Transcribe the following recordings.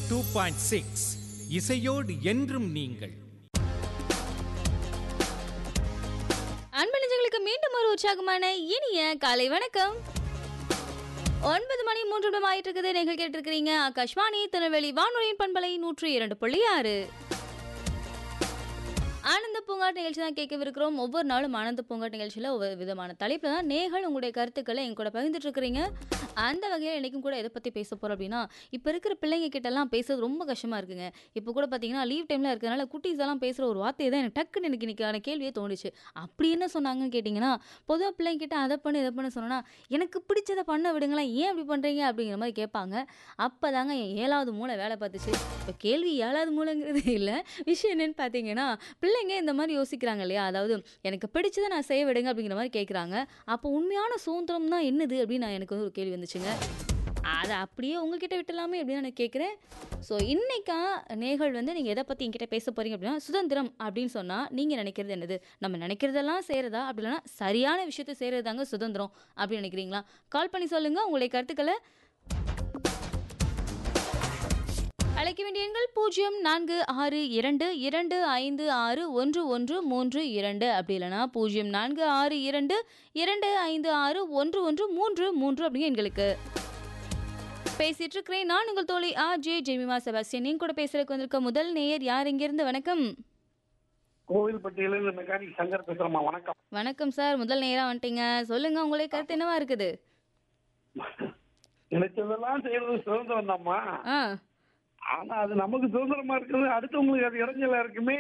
Two point six இசையோடு என்றும் நீங்கள் அன்பு நெஞ்சங்களுக்கு மீண்டும் ஒரு உற்சாகமான இனிய காலை வணக்கம் ஒன்பது மணி மூன்று நிமிடம் ஆயிட்டு இருக்குது நீங்கள் கேட்டிருக்கிறீங்க ஆகாஷ்வாணி திருநெல்வேலி வானொலியின் பண்பலை நூற்றி இரண்டு புள்ளி ஆறு ஆனந்த பூங்காட் நிகழ்ச்சி தான் கேட்கவிருக்கிறோம் ஒவ்வொரு நாளும் ஆனந்த பூங்காட் நிகழ்ச்சியில் ஒவ்வொரு விதமான தலைப்பில் தான் நேர்கள் உங்களுடைய கருத்துக்களை எங்க கூட பகிர்ந்துட்டு இருக்கிறீங்க அந்த வகையில் இன்றைக்கும் கூட எதை பற்றி பேச போகிறோம் அப்படின்னா இப்போ இருக்கிற பிள்ளைங்க கிட்டலாம் பேசுறது ரொம்ப கஷ்டமாக இருக்குங்க இப்போ கூட பார்த்தீங்கன்னா லீவ் டைமில் இருக்கிறதுனால குட்டீஸ் எல்லாம் பேசுகிற ஒரு வார்த்தையை தான் எனக்கு டக்குன்னு எனக்கு இன்னைக்கான கேள்வியே தோணுச்சு அப்படி என்ன சொன்னாங்கன்னு கேட்டிங்கன்னா பொதுவாக பிள்ளைங்க கிட்ட அதை பண்ணு இதை பண்ணு சொன்னா எனக்கு பிடிச்சதை பண்ண விடுங்களேன் ஏன் அப்படி பண்ணுறீங்க அப்படிங்கிற மாதிரி கேட்பாங்க அப்போ தாங்க என் ஏழாவது மூளை வேலை பார்த்துச்சு இப்போ கேள்வி ஏழாவது மூளைங்கிறது இல்லை விஷயம் என்னன்னு பார்த்தீங்கன்னா பிள்ளைங்க இந்த மாதிரி யோசிக்கிறாங்க இல்லையா அதாவது எனக்கு பிடிச்சதை நான் செய்ய விடுங்க அப்படிங்கிற மாதிரி கேட்குறாங்க அப்போ உண்மையான சுதந்திரம் தான் என்னது அப்படின்னு நான் எனக்கு வந்து ஒரு கேள்வி வந்துச்சுங்க அதை அப்படியே உங்ககிட்ட விட்டலாமே அப்படின்னு நான் கேட்குறேன் ஸோ இன்னைக்கா நேர்கள் வந்து நீங்கள் எதை பற்றி என்கிட்ட பேச போகிறீங்க அப்படின்னா சுதந்திரம் அப்படின்னு சொன்னால் நீங்கள் நினைக்கிறது என்னது நம்ம நினைக்கிறதெல்லாம் செய்கிறதா அப்படி இல்லைன்னா சரியான விஷயத்தை செய்கிறதாங்க சுதந்திரம் அப்படின்னு நினைக்கிறீங்களா கால் பண்ணி சொல்லுங்கள் உங்களுடைய கருத்துக்களை அழைக்க வேண்டிய எண்கள் பூஜ்ஜியம் நான்கு ஆறு இரண்டு இரண்டு ஐந்து ஆறு ஒன்று ஒன்று மூன்று இரண்டு அப்படி இல்லைனா பூஜ்ஜியம் நான்கு ஆறு இரண்டு இரண்டு ஐந்து ஆறு ஒன்று ஒன்று மூன்று மூன்று அப்படிங்க எண்களுக்கு பேசிட்டு இருக்கிறேன் நான் உங்கள் தோழி ஆ ஜே ஜெமிமா செபாஸ்டியன் நீங்க கூட பேசுறதுக்கு வந்திருக்க முதல் நேயர் யார் இங்கிருந்து வணக்கம் கோவில்பட்டியிலிருந்து மெக்கானிக் சங்கர் பேசுறேம்மா வணக்கம் வணக்கம் சார் முதல் நேரா வந்துட்டீங்க சொல்லுங்க உங்களுடைய கருத்து என்னவா இருக்குது நினைச்சதெல்லாம் செய்யறது சுதந்திரம் தான்மா ஆ ஆனா அது நமக்கு சுதந்திரமா இருக்குது அடுத்தவங்களுக்கு அது இடைஞ்சலா இருக்குமே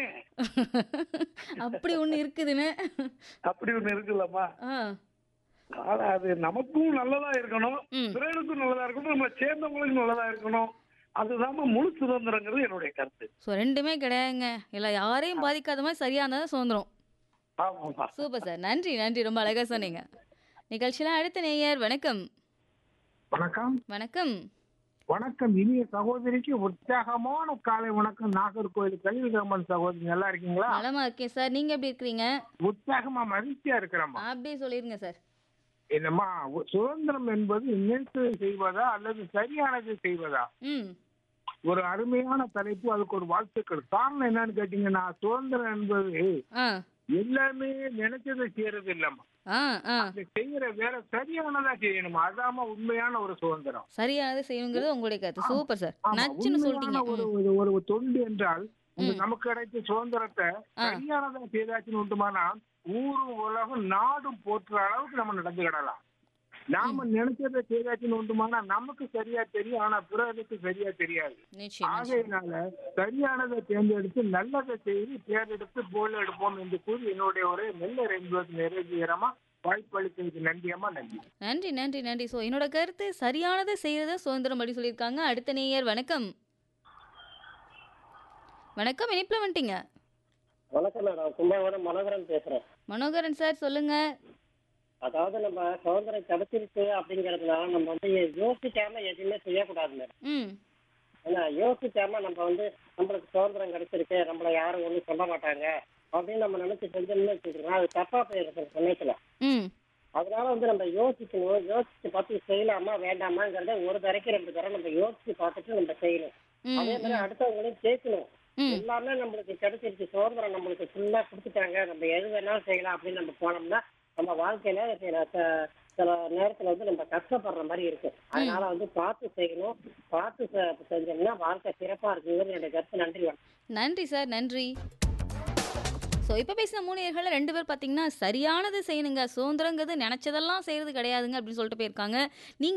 அப்படி ஒன்று இருக்குதுன்னு அப்படி ஒண்ணு இருக்குல்லம்மா ஆ ஆனா அது நமக்கும் நல்லதா இருக்கணும் ம். பிறருக்கும் நல்லதா இருக்கணும் நம்மளை சேர்ந்தவங்களுக்கும் நல்லதா இருக்கணும் அதுதாம்மா முழு சுதந்திரங்கிறது என்னுடைய கருத்து ஸோ ரெண்டுமே கிடையாதுங்க இல்லை யாரையும் பாதிக்காத மாதிரி சரியாக இருந்தால் தான் சுதந்திரம் ஆமாம்மா சூப்பர் சார் நன்றி நன்றி ரொம்ப அழகாக சொன்னீங்க நிகழ்ச்சியில் அடுத்த நேயர் வணக்கம் வணக்கம் வணக்கம் வணக்கம் இனிய சகோதரிக்கு உற்சாகமான காலை வணக்கம் நாகர்கோவில் கல்வி கவர்மெண்ட் சகோதரி நல்லா இருக்கீங்களா நலமா இருக்கேன் சார் நீங்க எப்படி இருக்கிறீங்க உற்சாகமா மகிழ்ச்சியா இருக்கிறோமா அப்படியே சொல்லிருங்க சார் என்னம்மா உ- சுதந்திரம் என்பது நினைத்ததை செய்வதா அல்லது சரியானதை செய்வதா ம் ஒரு அருமையான தலைப்பு அதுக்கு ஒரு வாழ்த்துக்கள் காரணம் என்னன்னு கேட்டீங்கன்னா சுதந்திரம் என்பது ஆ எல்லாமே நினைச்சதை செய்யறது இல்லம்மா ஆ ஆ அது செய்யற வேலை சரியானதா செய்யணுமா அதாம உண்மையான ஒரு சுதந்திரம் சரியானது செய்யணுங்கிறது உங்களுடைய கருத்து சூப்பர் சார் ஆமா, நச்சுன்னு சொல்லிட்டீங்க உண்மையான ஒரு ம். ஒரு ஒரு தொண்டு என்றால் இந்த நமக்கு கிடைத்த சுதந்திரத்தை ஆ. சரியானதா செய்தாச்சுன்னு உண்டுமானா ஊரும் உலகம் நாடும் போற்றுற அளவுக்கு நம்ம நடந்துக்கிடலாம் நாம நினைச்சதை செய்தாச்சுன்னு உண்டுமானா நமக்கு சரியா தெரியும் ஆனா பிறருக்கு சரியா தெரியாது நிச்சயம் நிச்சயம். ஆகையினால சரியானதை தேர்ந்தெடுத்து நல்லதை செய்து தேர்ந்தெடுத்து போல் எடுப்போம் என்று கூறி என்னுடைய ஒரு நல்ல என்பது நிறைவேறமா வாய்ப்பளித்ததுக்கு நன்றியம்மா நன்றி நன்றி நன்றி நன்றி ஸோ என்னோட கருத்து சரியானதை செய்யறத சுதந்திரம் படி சொல்லியிருக்காங்க அடுத்த நேயர் வணக்கம் வணக்கம் இனிப்பில் வந்துட்டீங்க வணக்கம் மேடம் கும்பகோணம் மனோகரன் பேசுறேன் மனோகரன் சார் சொல்லுங்க அதாவது நம்ம சுதந்திரம் கிடைச்சிருச்சு அப்படிங்கறதுனால நம்ம வந்து யோசிக்காம எதுவுமே செய்யக்கூடாது மேடம் ம் ஏன்னா யோசிக்காம நம்ம வந்து நம்மளுக்கு சுதந்திரம் கிடைச்சிருக்கு நம்மள யாரும் ஒண்ணும் சொல்ல மாட்டாங்க அப்படின்னு நம்ம நினைச்சு செஞ்சோம்னு வச்சுக்கிறோம் அது தப்பா போயிருக்கிற சமயத்துல ம் அதனால வந்து நம்ம யோசிக்கணும் யோசிச்சு பார்த்து செய்யலாமா வேண்டாமாங்கிறத ஒரு தரைக்கு ரெண்டு தரம் நம்ம யோசிச்சு பார்த்துட்டு நம்ம செய்யணும் ம் அதே மாதிரி அடுத்தவங்களையும் கேட்கணும் ம் எல்லாமே நம்மளுக்கு கிடைச்சிருச்சு சுதந்திரம் நம்மளுக்கு ஃபுல்லா கொடுத்துட்டாங்க நம்ம எது வேணாலும் செய்யலாம் அப்படின்னு நம்ம போனோம்னா நம்ம வாழ்க்கையில சில ச- சில நேரத்துல வந்து நம்ம கஷ்டப்படுற மாதிரி இருக்கும் அதனால வந்து பார்த்து செய்யணும் பார்த்து செ- செஞ்சோம்னா வாழ்க்கை சிறப்பா இருக்குங்கிறது என்னுடைய கருத்து நன்றி வணக்கம் நன்றி சார் நன்றி ஸோ இப்போ பேசின மூணு நேர்களில் ரெண்டு பேர் பார்த்தீங்கன்னா சரியானது செய்யணுங்க சுதந்திரங்கிறது நினச்சதெல்லாம் செய்கிறது கிடையாதுங்க அப்படின்னு சொல்லிட்டு போயிருக்காங்க நீங்கள்